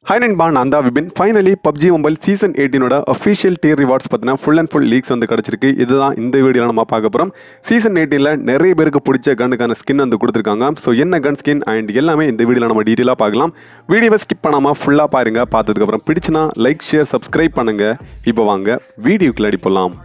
High நண்பா நான் தான் Vipin finally PUBG mobile season எயிட்டீனோட அஃபிஷியல் டியர் ரிவார்ட்ஸ் பார்த்தீங்கன்னா ஃபுல் அண்ட் ஃபுல் லீக்ஸ் வந்து கிடச்சிருக்கு இதுதான் இந்த வீடியோவில் நம்ம பார்க்க போகிறோம் சீசன் எயிட்டீனில் நிறைய பேருக்கு பிடிச்ச கன்னுக்கான ஸ்கின் வந்து கொடுத்துருக்காங்க ஸோ என்ன கன் ஸ்கின் அண்ட் எல்லாமே இந்த வீடியோவில் நம்ம டீட்டெயிலாக பார்க்கலாம் வீடியோவை ஸ்கிப் பண்ணாமல் ஃபுல்லாக பாருங்க பார்த்ததுக்கப்புறம் பிடிச்சுனா லைக் ஷேர் சப்ஸ்கிரைப் பண்ணுங்க இப்போ வாங்க வீடியோக்குள்ள அடி போகலாம்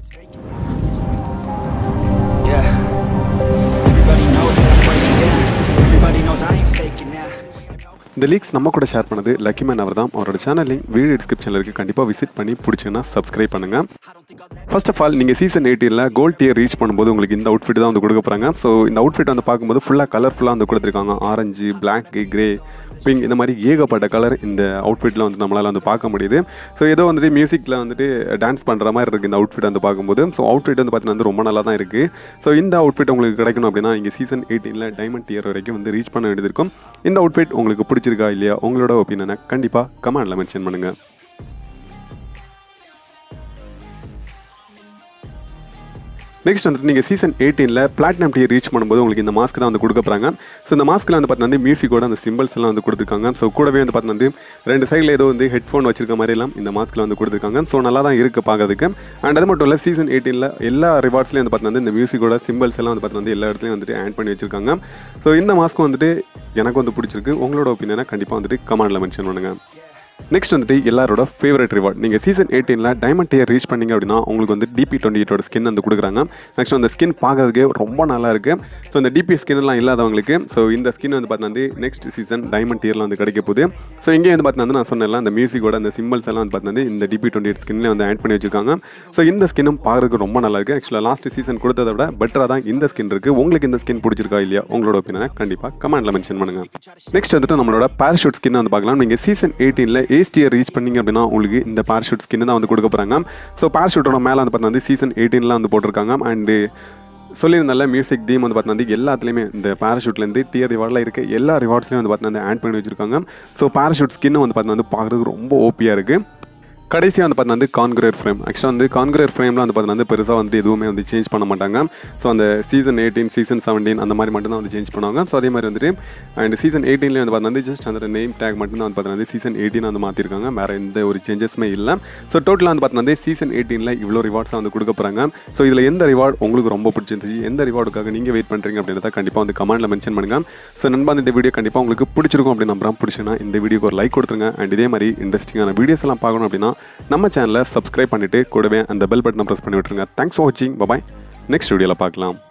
Yeah. Everybody knows that I'm breaking down. Everybody knows I ain't faking now. இந்த லீக்ஸ் நம்ம கூட ஷேர் பண்ணது லக்கி மேன் அவர் தான் அவரோட சேனல் லிங்க் வீடியோ டிஸ்கிரிப்ஷனில் இருக்குது கண்டிப்பாக விசிட் பண்ணி பிடிச்சிங்கன்னா சப்ஸ்கிரைப் பண்ணுங்கள் ஃபர்ஸ்ட் ஆஃப் ஆல் நீங்கள் சீசன் எயிட்டீனில் கோல்ட் டியர் ரீச் பண்ணும்போது உங்களுக்கு இந்த அவுட்ஃபிட் தான் வந்து கொடுக்க போகிறாங்க ஸோ இந்த அவுட்ஃபிட் வந்து பார்க்கும்போது ஃபுல்லாக கலர்ஃபுல்லாக வந்து கொடுத்துருக்காங்க ஆரஞ்சு பிளாக் கிரே பிங்க் இந்த மாதிரி ஏகப்பட்ட கலர் இந்த அவுட்ஃபிட்டில் வந்து நம்மளால் வந்து பார்க்க முடியுது ஸோ ஏதோ வந்துட்டு மியூசிக்கில் வந்துட்டு டான்ஸ் பண்ணுற மாதிரி இருக்குது இந்த அவுட்ஃபிட் வந்து பார்க்கும்போது ஸோ அவுட்ஃபிட் வந்து பார்த்தீங்கன்னா வந்து ரொம்ப நல்லா தான் இருக்குது ஸோ இந்த அவுட்ஃபிட் உங்களுக்கு கிடைக்கணும் அப்படின்னா நீங்கள் சீசன் எயிட்டீனில் டைமண்ட் டியர் வரைக்கும் வந்து ரீச் பண்ண வேண்டியது இருக்கும் இந்த அவுட்ஃபிட் உங்களுக்கு பிடிச்சிருக்கா இல்லையா உங்களோட ஒப்பீனியனை கண்டிப்பாக கமெண்டில் மென்ஷன் பண்ணுங்கள் நெக்ஸ்ட் வந்துட்டு நீங்கள் சீசன் எயிட்டீனில் பிளாட்டினம் டியர் ரீச் பண்ணும்போது உங்களுக்கு இந்த மாஸ்க் தான் வந்து கொடுக்க போகிறாங்க ஸோ இந்த மாஸ்க்கில் வந்து பார்த்தீங்கன்னா வந்து மியூசிக்கோட அந்த சிம்பிள்ஸ் எல்லாம் வந்து கொடுத்துருக்காங்க ஸோ கூடவே வந்து பார்த்தீங்கன்னா வந்து ரெண்டு சைடில் ஏதோ வந்து ஹெட்ஃபோன் வச்சிருக்க மாதிரி எல்லாம் இந்த மாஸ்க்கில் வந்து கொடுத்துருக்காங்க ஸோ நல்லா தான் இருக்குது பார்க்கறதுக்கு அண்ட் அது மட்டும் இல்லை சீசன் எயிட்டீனில் எல்லா ரிவார்ட்ஸ்லையும் வந்து பார்த்தீங்கன்னா இந்த மியூசிக்கோட சிம்பிள்ஸ் எல்லாம் வந்து பார்த்தீங்கன்னா வந்து எல்லா இடத்துலையும் வந்துட்டு ஆட் பண்ணி வச்சிருக்காங்க ஸோ இந்த மாஸ்க் வந்துட்டு எனக்கு வந்து பிடிச்சிருக்கு உங்களோட ஒப்பீனியனை கண்டிப்பாக வந்துட்டு கமெண்டில் மென்ஷன் பண்ணுங்கள் நெக்ஸ்ட் வந்துட்டு எல்லாரோட ஃபேவரட் ரிவார்ட் நீங்கள் சீசன் எயிட்டீனில் டைமண்ட் டியர் ரீச் பண்ணீங்க அப்படின்னா உங்களுக்கு வந்து டிபி டுவெண்ட்டி எயிட்டோட ஸ்கின் வந்து கொடுக்குறாங்க நெக்ஸ்ட் அந்த ஸ்கின் பார்க்கறதுக்கே ரொம்ப நல்லா இருக்கு ஸோ இந்த டிபி ஸ்கின் எல்லாம் இல்லாதவங்களுக்கு ஸோ இந்த ஸ்கின் வந்து பார்த்தீங்கன்னா நெக்ஸ்ட் சீசன் டைமண்ட் டியரில் வந்து கிடைக்க போகுது ஸோ இங்கே வந்து பார்த்தீங்கன்னா நான் சொன்னேன்ல அந்த மியூசிக்கோட அந்த சிம்பிள்ஸ் எல்லாம் வந்து பார்த்தீங்கன்னா இந்த டிபி டுவெண்ட்டி எயிட் ஸ்கின்ல வந்து ஆட் பண்ணி வச்சிருக்காங்க ஸோ இந்த ஸ்கின்னும் பார்க்கறதுக்கு ரொம்ப நல்லா இருக்கு ஆக்சுவலாக லாஸ்ட் சீசன் கொடுத்ததை விட பெட்டராக தான் இந்த ஸ்கின் இருக்கு உங்களுக்கு இந்த ஸ்கின் பிடிச்சிருக்கா இல்லையா உங்களோட ஒப்பீனியனை கண்டிப்பாக கமெண்ட்ல மென்ஷன் பண்ணுங்க நெக்ஸ்ட் வந்துட்டு நம்மளோட பேராஷூட் ஸ்கின் வந்து பார்க்கலாம் நீங்கள் சீசன் எயிட்டீனில் ஏஸ்டியர் ரீச் பண்ணீங்க அப்படின்னா உங்களுக்கு இந்த பேராஷூட் ஸ்கின் தான் வந்து கொடுக்க போகிறாங்க ஸோ பேராஷூட்டோட மேலே வந்து பார்த்தீங்கன்னா வந்து சீசன் எயிட்டீனில் வந்து போட்டிருக்காங்க அண்டு சொல்லியிருந்தால மியூசிக் தீம் வந்து பார்த்தீங்கன்னா எல்லாத்துலேயுமே இந்த பேராஷூட்லேருந்து டியர் ரிவார்டில் இருக்க எல்லா ரிவார்ட்ஸ்லையும் வந்து பார்த்தீங்கன்னா ஆட் பண்ணி வச்சிருக்காங்க ஸோ பேராஷூட் ஸ்கின் வந்து பார்த்தீங்கன்னா வந்து பார்க்குறதுக்கு ரொம்ப ஓப்பியாக இருக்குது கடைசியாக வந்து பார்த்தீங்கன்னா வந்து கான்கிரர் ஃப்ரேம் ஆக்சுவலாக வந்து கான்கிரர் ஃப்ரேமில் வந்து பார்த்தீங்கன்னா வந்து பெருசாக வந்து எதுவுமே வந்து சேஞ்ச் பண்ண மாட்டாங்க ஸோ அந்த சீசன் எயிட்டீன் சீசன் செவன்டீன் அந்த மாதிரி மட்டும் தான் வந்து சேஞ்ச் பண்ணுவாங்க ஸோ அதே மாதிரி வந்துட்டு அண்ட் சீசன் எயிட்டீன்லேயே வந்து பார்த்தீங்கன்னா ஜஸ்ட் அந்த நேம் டேக் மட்டும் தான் வந்து பார்த்தீங்கன்னா சீசன் எயிட்டீன் வந்து மாற்றிருக்காங்க வேறு எந்த ஒரு சேஞ்சஸுமே இல்லை ஸோ டோட்டலாக வந்து பார்த்தீங்கன்னா சீசன் எயிட்டீனில் இவ்வளோ ரிவார்ட்ஸ் வந்து கொடுக்க போகிறாங்க ஸோ இதில் எந்த ரிவார்டு உங்களுக்கு ரொம்ப பிடிச்சிருந்துச்சு எந்த ரிவார்டுக்காக நீங்கள் வெயிட் பண்ணுறீங்க அப்படின்றத கண்டிப்பாக வந்து கமெண்ட்டில் மென்ஷன் பண்ணுங்கள் ஸோ நண்பா இந்த வீடியோ கண்டிப்பாக உங்களுக்கு பிடிச்சிருக்கும் அப்படின்னு நம்புறேன் பிடிச்சுன்னா இந்த வீடியோக்கு ஒரு லைக் கொடுத்துருங்க அண்ட் இதே மாதிரி இன்ட்ரெஸ்டிங்கான வீடியோஸ் எல்லாம் பார்க்கணும் அப்படின்னா நம்ம சேனலை சப்ஸ்கிரைப் பண்ணிவிட்டு கூடவே அந்த பெல் பட்டனை ப்ரெஸ் பண்ணி விட்டுருங்க தேங்க்ஸ் ஃபார் வாட்சிங் பபாய் நெக்ஸ்ட் வீடியோவில் பார்க்கலாம்